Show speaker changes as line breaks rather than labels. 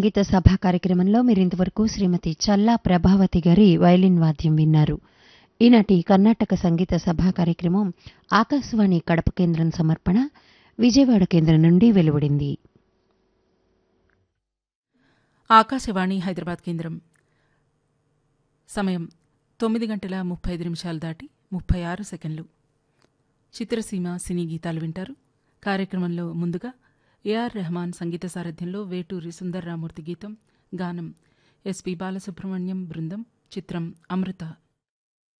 సంగీత సభ కార్యక్రమంలో మీరింతవరకు శ్రీమతి చల్లా ప్రభావతి గారి వైలిన్ వాద్యం విన్నారు ఈనాటి కర్ణాటక సంగీత సభ కార్యక్రమం ఆకాశవాణి కడప కేంద్రం సమర్పణ విజయవాడ కేంద్రం నుండి వెలువడింది
ఆకాశవాణి హైదరాబాద్ కేంద్రం సమయం తొమ్మిది గంటల ముప్పై ఐదు నిమిషాలు దాటి ముప్పై ఆరు సెకండ్లు చిత్రసీమ సినీ గీతాలు వింటారు కార్యక్రమంలో ముందుగా ఏఆర్ రెహమాన్ సంగీత సారథ్యంలో వేటూరి సుందర్రామూర్తి గీతం గానం ఎస్పి బాలసుబ్రహ్మణ్యం బృందం చిత్రం అమృత